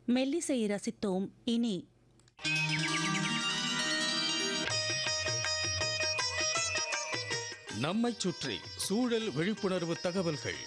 மெல்லிசை ரசித்தோம் இனி நம்மைச் சுற்றி சூழல் விழிப்புணர்வு தகவல்கள்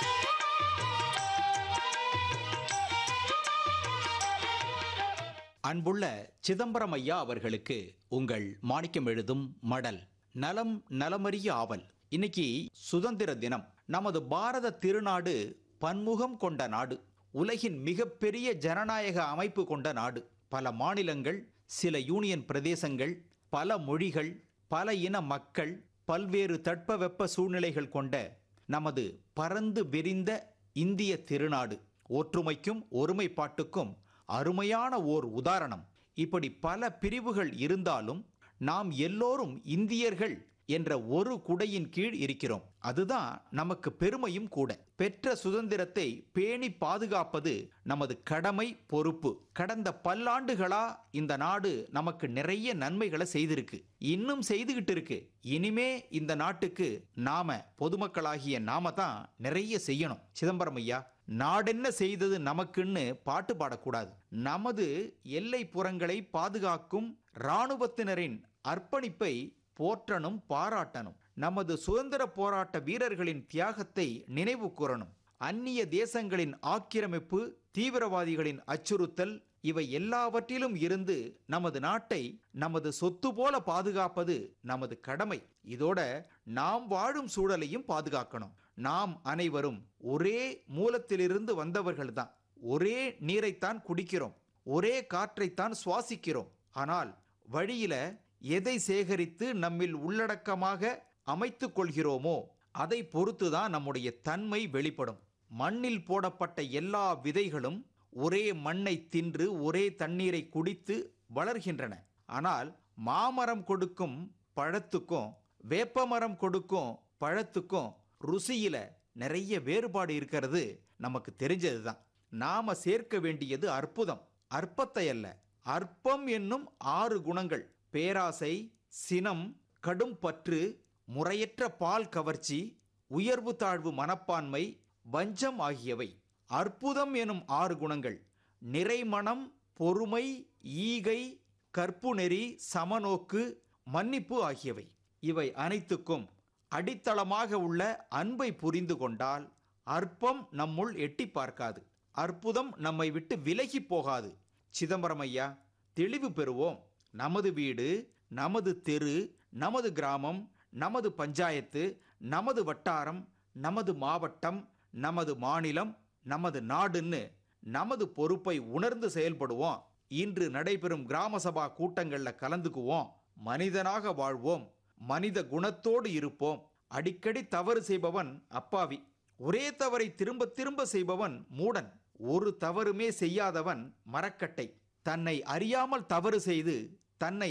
அன்புள்ள சிதம்பரம் ஐயா அவர்களுக்கு உங்கள் மாணிக்கம் எழுதும் மடல் நலம் நலமறிய ஆவல் இன்னைக்கு சுதந்திர தினம் நமது பாரத திருநாடு பன்முகம் கொண்ட நாடு உலகின் மிகப்பெரிய ஜனநாயக அமைப்பு கொண்ட நாடு பல மாநிலங்கள் சில யூனியன் பிரதேசங்கள் பல மொழிகள் பல இன மக்கள் பல்வேறு தட்பவெப்ப சூழ்நிலைகள் கொண்ட நமது பரந்து விரிந்த இந்திய திருநாடு ஒற்றுமைக்கும் ஒருமைப்பாட்டுக்கும் அருமையான ஓர் உதாரணம் இப்படி பல பிரிவுகள் இருந்தாலும் நாம் எல்லோரும் இந்தியர்கள் என்ற ஒரு குடையின் கீழ் இருக்கிறோம் அதுதான் நமக்கு பெருமையும் கூட பெற்ற சுதந்திரத்தை பேணி பாதுகாப்பது நமது கடமை பொறுப்பு கடந்த பல்லாண்டுகளா இந்த நாடு நமக்கு நிறைய நன்மைகளை செய்திருக்கு இன்னும் செய்துகிட்டு இருக்கு இனிமே இந்த நாட்டுக்கு நாம பொதுமக்களாகிய நாம தான் நிறைய செய்யணும் சிதம்பரம் ஐயா நாடென்ன செய்தது நமக்குன்னு பாட்டு பாடக்கூடாது நமது எல்லை புறங்களை பாதுகாக்கும் இராணுவத்தினரின் அர்ப்பணிப்பை போற்றணும் பாராட்டணும் நமது சுதந்திர போராட்ட வீரர்களின் தியாகத்தை நினைவு கூறணும் அந்நிய தேசங்களின் ஆக்கிரமிப்பு தீவிரவாதிகளின் அச்சுறுத்தல் இவை எல்லாவற்றிலும் இருந்து நமது நாட்டை நமது சொத்து போல பாதுகாப்பது நமது கடமை இதோட நாம் வாழும் சூழலையும் பாதுகாக்கணும் நாம் அனைவரும் ஒரே மூலத்திலிருந்து வந்தவர்கள்தான் ஒரே நீரைத்தான் குடிக்கிறோம் ஒரே காற்றைத்தான் சுவாசிக்கிறோம் ஆனால் வழியில எதை சேகரித்து நம்மில் உள்ளடக்கமாக அமைத்துக் கொள்கிறோமோ அதை பொறுத்துதான் நம்முடைய தன்மை வெளிப்படும் மண்ணில் போடப்பட்ட எல்லா விதைகளும் ஒரே மண்ணை தின்று ஒரே தண்ணீரை குடித்து வளர்கின்றன ஆனால் மாமரம் கொடுக்கும் பழத்துக்கும் வேப்பமரம் கொடுக்கும் பழத்துக்கும் ருசியில நிறைய வேறுபாடு இருக்கிறது நமக்கு தெரிஞ்சதுதான் நாம சேர்க்க வேண்டியது அற்புதம் அற்பத்தை அல்ல அற்பம் என்னும் ஆறு குணங்கள் பேராசை சினம் கடும் பற்று முறையற்ற பால் கவர்ச்சி உயர்வு தாழ்வு மனப்பான்மை வஞ்சம் ஆகியவை அற்புதம் எனும் ஆறு குணங்கள் நிறைமனம் பொறுமை ஈகை கற்பு நெறி சமநோக்கு மன்னிப்பு ஆகியவை இவை அனைத்துக்கும் அடித்தளமாக உள்ள அன்பை புரிந்து கொண்டால் அற்பம் நம்முள் எட்டி பார்க்காது அற்புதம் நம்மை விட்டு விலகி போகாது சிதம்பரம் ஐயா தெளிவு பெறுவோம் நமது வீடு நமது தெரு நமது கிராமம் நமது பஞ்சாயத்து நமது வட்டாரம் நமது மாவட்டம் நமது மாநிலம் நமது நாடுன்னு நமது பொறுப்பை உணர்ந்து செயல்படுவோம் இன்று நடைபெறும் கிராம சபா கூட்டங்கள்ல கலந்துக்குவோம் மனிதனாக வாழ்வோம் மனித குணத்தோடு இருப்போம் அடிக்கடி தவறு செய்பவன் அப்பாவி ஒரே தவறை திரும்ப திரும்ப செய்பவன் மூடன் ஒரு தவறுமே செய்யாதவன் மரக்கட்டை தன்னை அறியாமல் தவறு செய்து தன்னை